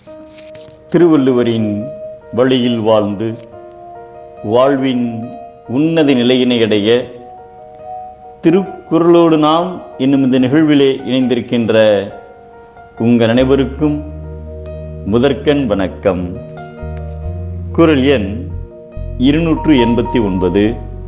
திருவள்ளுவரின் வழியில் வாழ்ந்து வாழ்வின் உன்னத நிலையினை அடைய திருக்குறளோடு நாம் இன்னும் இந்த நிகழ்விலே இணைந்திருக்கின்ற உங்கள் அனைவருக்கும் முதற்கண் வணக்கம் குரல் எண் இருநூற்று எண்பத்தி ஒன்பது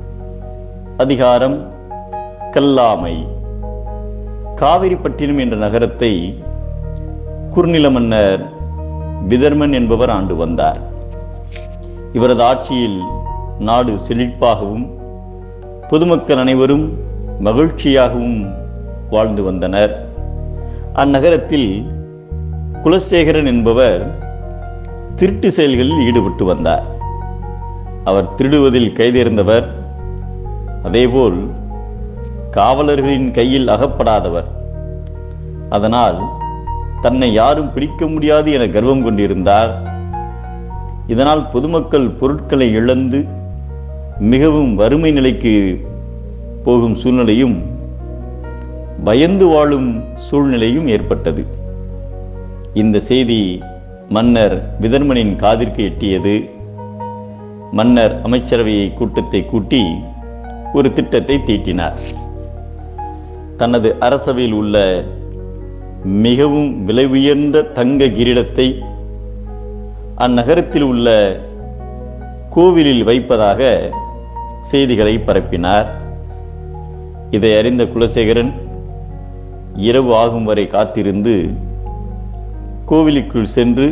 அதிகாரம் கல்லாமை காவிரிப்பட்டினம் என்ற நகரத்தை குறுநில மன்னர் விதர்மன் என்பவர் ஆண்டு வந்தார் இவரது ஆட்சியில் நாடு செழிப்பாகவும் பொதுமக்கள் அனைவரும் மகிழ்ச்சியாகவும் வாழ்ந்து வந்தனர் அந்நகரத்தில் குலசேகரன் என்பவர் திருட்டு செயல்களில் ஈடுபட்டு வந்தார் அவர் திருடுவதில் கைதேர்ந்தவர் அதேபோல் காவலர்களின் கையில் அகப்படாதவர் அதனால் தன்னை யாரும் பிடிக்க முடியாது என கர்வம் கொண்டிருந்தார் இதனால் பொதுமக்கள் பொருட்களை இழந்து மிகவும் வறுமை நிலைக்கு போகும் சூழ்நிலையும் பயந்து வாழும் சூழ்நிலையும் ஏற்பட்டது இந்த செய்தி மன்னர் விதர்மனின் காதிற்கு எட்டியது மன்னர் அமைச்சரவையை கூட்டத்தை கூட்டி ஒரு திட்டத்தை தீட்டினார் தனது அரசவையில் உள்ள மிகவும் விலை உயர்ந்த தங்க கிரீடத்தை அந்நகரத்தில் உள்ள கோவிலில் வைப்பதாக செய்திகளை பரப்பினார் இதை அறிந்த குலசேகரன் இரவு ஆகும் வரை காத்திருந்து கோவிலுக்குள் சென்று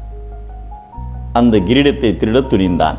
அந்த கிரீடத்தை திருடத் துணிந்தான்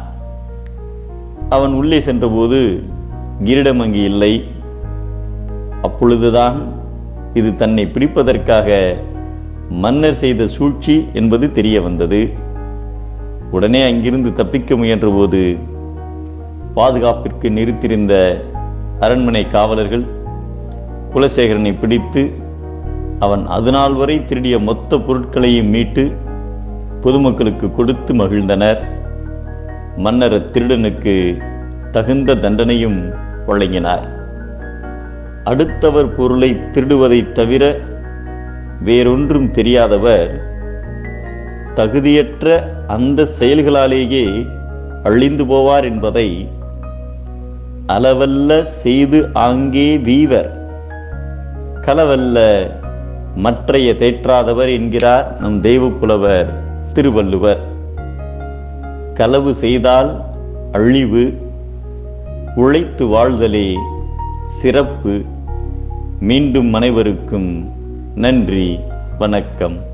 அவன் உள்ளே சென்றபோது கிரீடம் அங்கு இல்லை அப்பொழுதுதான் இது தன்னை பிடிப்பதற்காக மன்னர் செய்த சூழ்ச்சி என்பது தெரிய வந்தது உடனே அங்கிருந்து தப்பிக்க முயன்றபோது பாதுகாப்பிற்கு நிறுத்தியிருந்த அரண்மனை காவலர்கள் குலசேகரனை பிடித்து அவன் அதுநாள் வரை திருடிய மொத்த பொருட்களையும் மீட்டு பொதுமக்களுக்கு கொடுத்து மகிழ்ந்தனர் மன்னர் திருடனுக்கு தகுந்த தண்டனையும் வழங்கினார் அடுத்தவர் பொருளை திருடுவதைத் தவிர வேறொன்றும் தெரியாதவர் தகுதியற்ற அந்த செயல்களாலேயே அழிந்து போவார் என்பதை அளவல்ல செய்து ஆங்கே வீவர் களவல்ல மற்றைய தேற்றாதவர் என்கிறார் நம் தெய்வப்புலவர் திருவள்ளுவர் களவு செய்தால் அழிவு உழைத்து வாழ்தலே சிறப்பு மீண்டும் அனைவருக்கும் நன்றி வணக்கம்